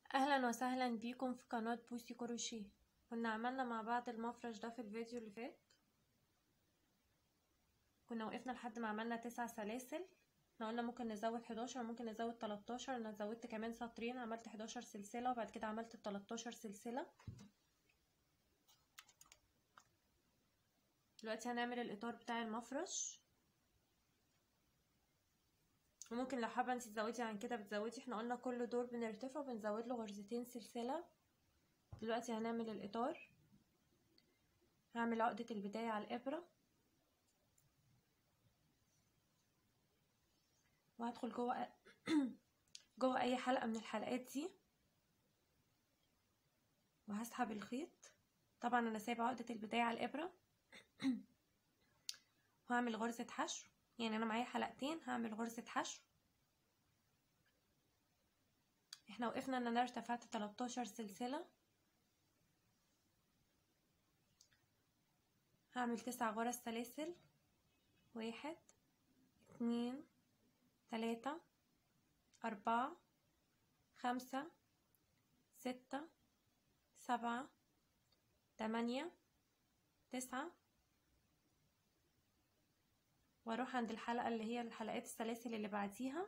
اهلا وسهلا بيكم في قناة بوسي كروشيه كنا عملنا مع بعض المفرش ده في الفيديو اللي فات كنا وقفنا لحد ما عملنا تسع سلاسل احنا قلنا ممكن نزود حداشر ممكن نزود تلاتاشر انا زودت كمان سطرين عملت حداشر سلسلة وبعد كده عملت تلاتاشر سلسلة دلوقتي هنعمل الاطار بتاع المفرش وممكن لو حابه انت تزودي عن كده بتزودي احنا قلنا كل دور بنرتفع بنزود له غرزتين سلسله دلوقتي هنعمل الاطار هعمل عقده البدايه على الابره وهدخل جوه جوه اي حلقه من الحلقات دي وهسحب الخيط طبعا انا سايبه عقده البدايه على الابره وهعمل غرزه حشو يعني انا معايا حلقتين هعمل غرزة حشو احنا وقفنا ان انا ارتفعت 13 سلسلة هعمل تسع غرز سلاسل واحد اتنين تلاتة اربعة خمسة ستة سبعة تمانية تسعة واروح عند الحلقة اللي هي الحلقات السلاسل اللي بعديها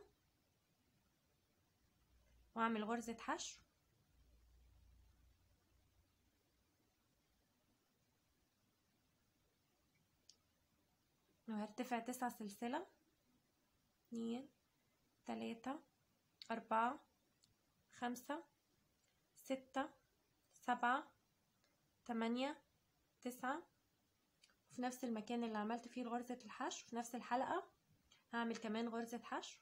واعمل غرزة حشو وهرتفع تسع سلسلة اتنين تلاتة اربعة خمسة ستة سبعة تمانية تسعة في نفس المكان اللي عملت فيه غرزة الحشو في نفس الحلقة هعمل كمان غرزة حشو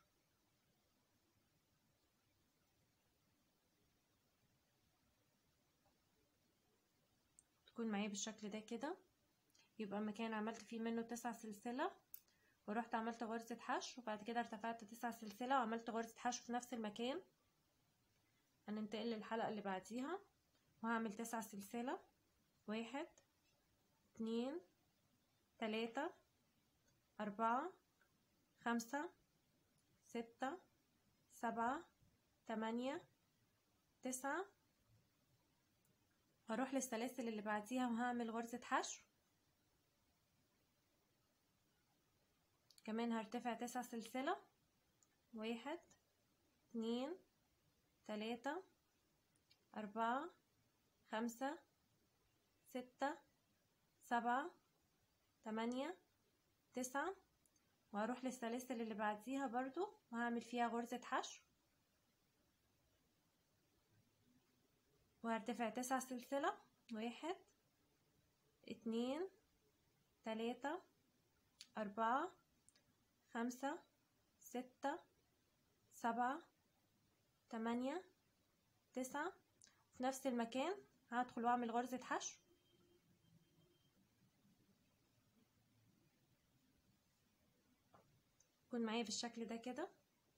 تكون معايا بالشكل ده كده يبقى مكان عملت فيه منه تسع سلسلة ورحت عملت غرزة حشو وبعد كده ارتفعت تسع سلسلة وعملت غرزة حشو في نفس المكان هننتقل للحلقة اللي بعديها وهعمل تسع سلسلة واحد اتنين تلاتة أربعة خمسة ستة سبعة تمانية تسعة هروح للسلاسل اللي بعديها وهعمل غرزة حشو كمان هرتفع تسع سلسلة واحد اتنين تلاتة أربعة خمسة ستة سبعة تمانية تسعة وهروح للسلاسل اللي بعديها برضو وهعمل فيها غرزة حشو وهرتفع تسع سلسلة واحد اتنين تلاتة أربعة خمسة ستة سبعة تمانية تسعة في نفس المكان هدخل واعمل غرزة حشو يكون معايا بالشكل ده كده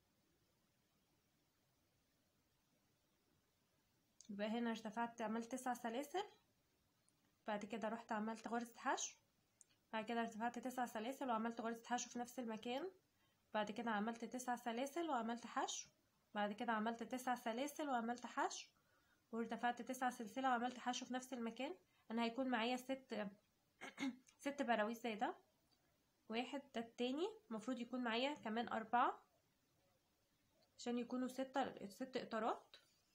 يبقى هنا ارتفعت عملت تسع سلاسل بعد كده رحت عملت غرزة حشو بعد كده ارتفعت تسع سلاسل وعملت غرزة حشو في نفس المكان بعد كده عملت تسع سلاسل وعملت حشو بعد كده عملت تسع سلاسل وعملت حشو وارتفعت تسع سلسلة وعملت حشو في نفس المكان انا هيكون معايا ست ست براويز زي ده واحد ده التاني المفروض يكون معايا كمان أربعة عشان يكونوا ستة ست إطارات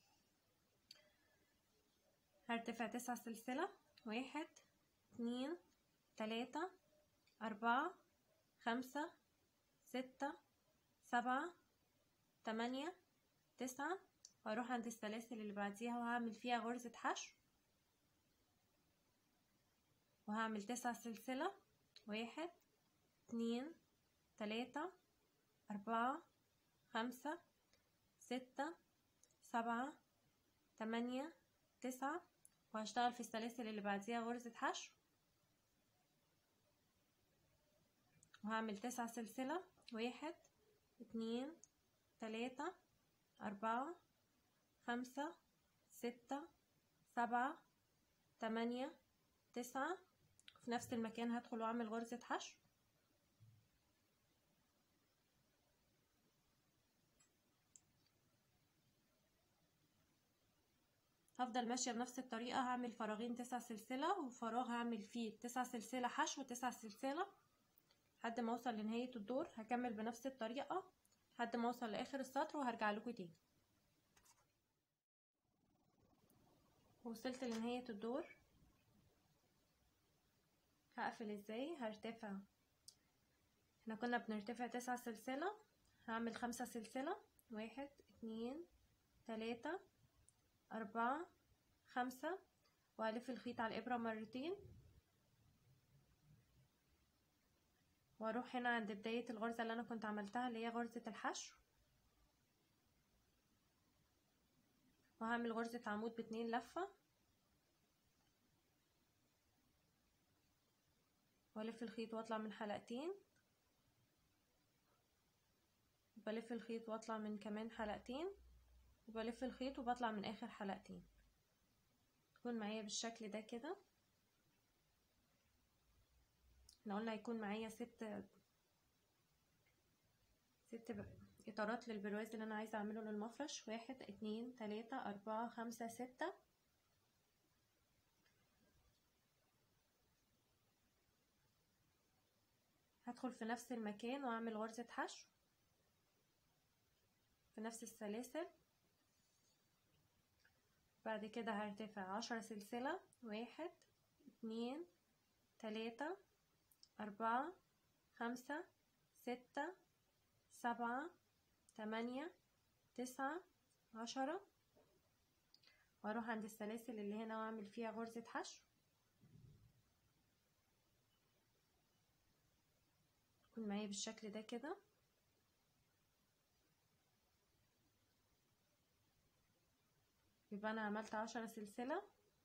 هرتفع تسع سلسلة واحد اتنين تلاتة أربعة خمسة ستة سبعة تمانية تسعة وأروح عند السلاسل اللي بعديها وهعمل فيها غرزة حشو وهعمل تسع سلسلة واحد اتنين تلاتة أربعة خمسة ستة سبعة تمانية تسعة وهشتغل في السلاسل اللي بعديها غرزة حشو وهعمل تسع سلسلة واحد اتنين تلاتة أربعة خمسة ستة سبعة تمانية تسعة في نفس المكان هدخل واعمل غرزة حشو هفضل ماشية بنفس الطريقة هعمل فراغين تسع سلسلة وفراغ هعمل فيه تسع سلسلة حشو تسع سلسلة لحد ما اوصل لنهاية الدور هكمل بنفس الطريقة لحد ما اوصل لاخر السطر وهرجع لكم تاني وصلت لنهاية الدور هقفل ازاي هرتفع احنا كنا بنرتفع تسعة سلسلة هعمل خمسة سلسلة واحد اتنين تلاتة أربعة خمسة وألف الخيط على الإبرة مرتين واروح هنا عند بداية الغرزة اللي انا كنت عملتها اللي هي غرزة الحشو وهعمل غرزة عمود باتنين لفة والف الخيط واطلع من حلقتين بلف الخيط واطلع من كمان حلقتين وبلف الخيط وبطلع من اخر حلقتين تكون معايا بالشكل ده كده احنا قلنا هيكون معايا ست ست اطارات للبرواز اللي انا عايزه اعمله للمفرش واحد اتنين تلاتة اربعة خمسة ستة هدخل في نفس المكان واعمل غرزة حشو في نفس السلاسل بعد كده هرتفع عشرة سلسلة واحد اتنين تلاتة أربعة خمسة ستة سبعة تمانية تسعة عشرة واروح عند السلاسل اللي هنا واعمل فيها غرزة حشو تكون معايا بالشكل ده كده يبقى انا عملت عشرة سلسلة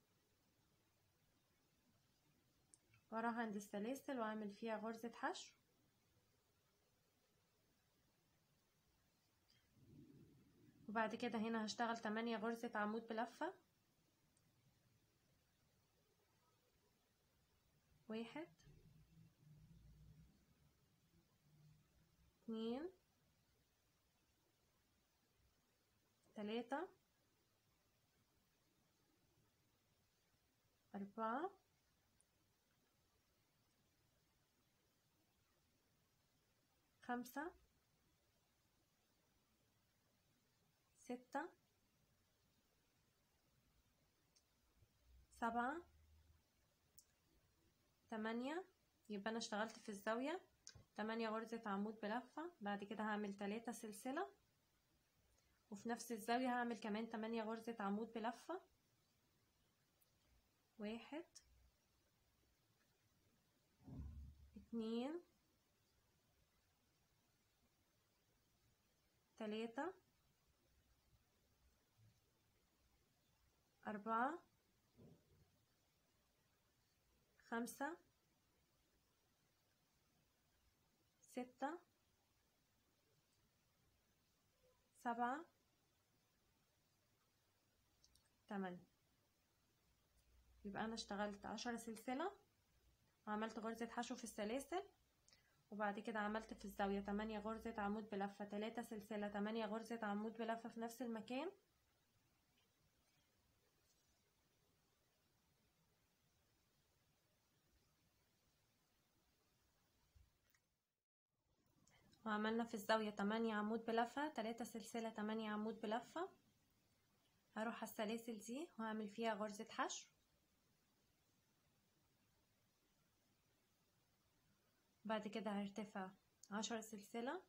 واروح عند السلاسل واعمل فيها غرزة حشو وبعد كده هنا هشتغل تمانية غرزة عمود بلفة واحد اتنين تلاتة أربعة خمسة ستة سبعة تمانية يبقى أنا اشتغلت في الزاوية تمانية غرزة عمود بلفة بعد كده هعمل تلاتة سلسلة وفي نفس الزاوية هعمل كمان تمانية غرزة عمود بلفة واحد اتنين تلاتة أربعة خمسة ستة سبعة تمانية يبقى أنا اشتغلت عشرة سلسلة وعملت غرزة حشو في السلاسل وبعد كده عملت في الزاوية تمانية غرزة عمود بلفة تلاتة سلسلة تمانية غرزة عمود بلفة في نفس المكان وعملنا في الزاوية تمانية عمود بلفة تلاتة سلسلة تمانية عمود بلفة هروح على السلاسل دي وهعمل فيها غرزة حشو بعد كده هرتفع عشرة سلسلة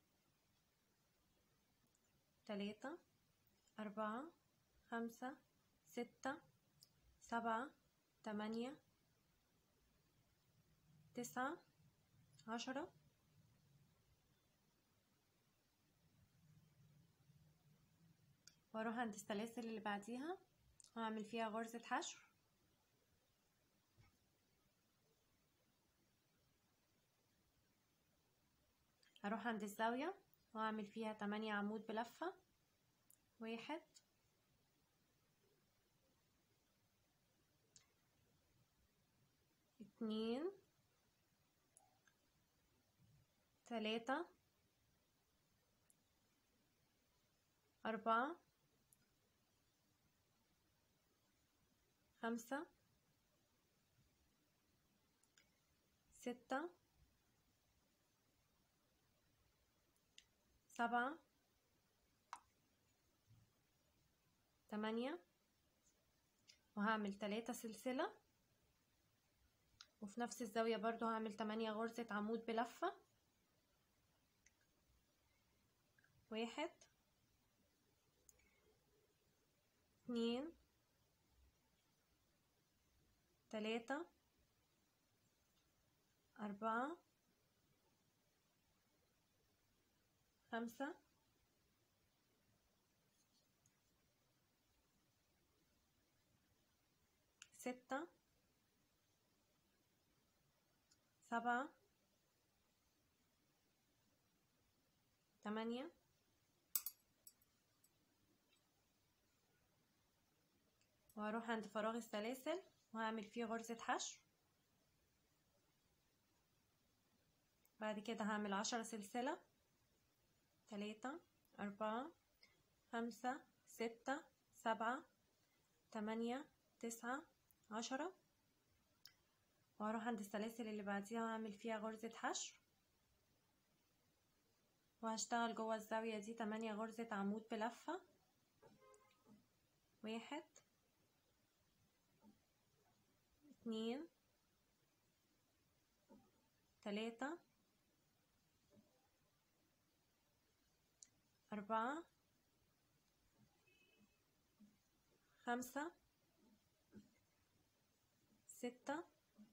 تلاتة أربعة خمسة ستة سبعة تمانية تسعة عشرة واروح عند السلاسل اللي بعديها واعمل فيها غرزة حشو هروح عند الزاوية واعمل فيها تمانية عمود بلفة واحد اتنين تلاتة أربعة خمسة ستة سبعة تمانية وهعمل تلاتة سلسلة وفي نفس الزاوية برضو هعمل تمانية غرزة عمود بلفة واحد اتنين تلاتة أربعة خمسة ستة سبعة تمانية وهروح عند فراغ السلاسل وهعمل فيه غرزة حشو بعد كده هعمل عشرة سلسلة تلاتة أربعة خمسة ستة سبعة تمانية تسعة عشرة وهروح عند السلاسل اللي بعديها وهعمل فيها غرزة حشو وهشتغل جوه الزاوية دي تمانية غرزة عمود بلفة واحد اتنين تلاتة أربعة خمسة ستة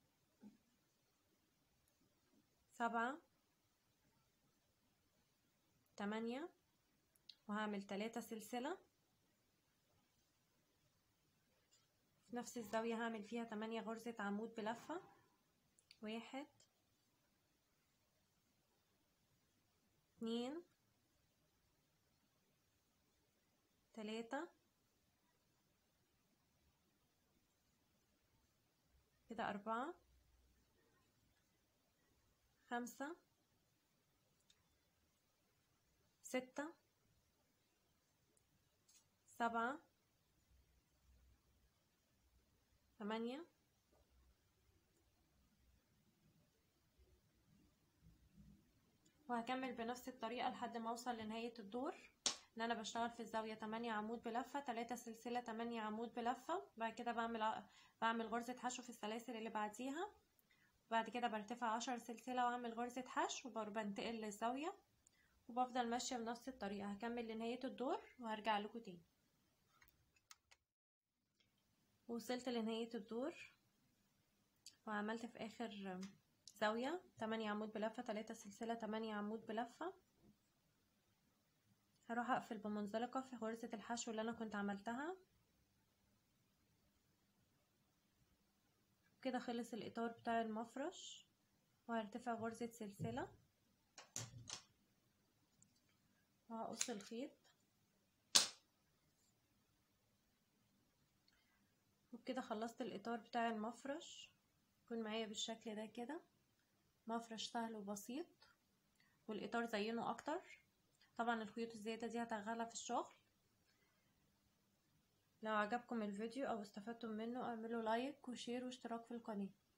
سبعة تمانية وهعمل تلاتة سلسلة في نفس الزاوية هعمل فيها تمانية غرزة عمود بلفة واحد اتنين تلاتة كده أربعة خمسة ستة سبعة ثمانية وهكمل بنفس الطريقة لحد ما اوصل لنهاية الدور ان انا بشتغل في الزاوية تمانية عمود بلفة تلاتة سلسلة تمانية عمود بلفة بعد كده بعمل بعمل غرزة حشو في السلاسل اللي بعديها بعد كده برتفع عشر سلسلة واعمل غرزة حشو وبنتقل للزاوية وبفضل ماشية بنفس الطريقة هكمل لنهاية الدور وهرجع لكم تاني وصلت لنهاية الدور وعملت في اخر زاوية تمانية عمود بلفة تلاتة سلسلة تمانية عمود بلفة هروح اقفل بمنزلقة في غرزة الحشو اللي انا كنت عملتها كده خلص الاطار بتاع المفرش وهرتفع غرزة سلسلة وهقص الخيط وبكده خلصت الاطار بتاع المفرش يكون معايا بالشكل ده كده مفرش سهل وبسيط والاطار زينه اكتر طبعا الخيوط الزيادة دي هتغلى في الشغل لو عجبكم الفيديو او استفدتم منه اعملوا لايك وشير واشتراك في القناة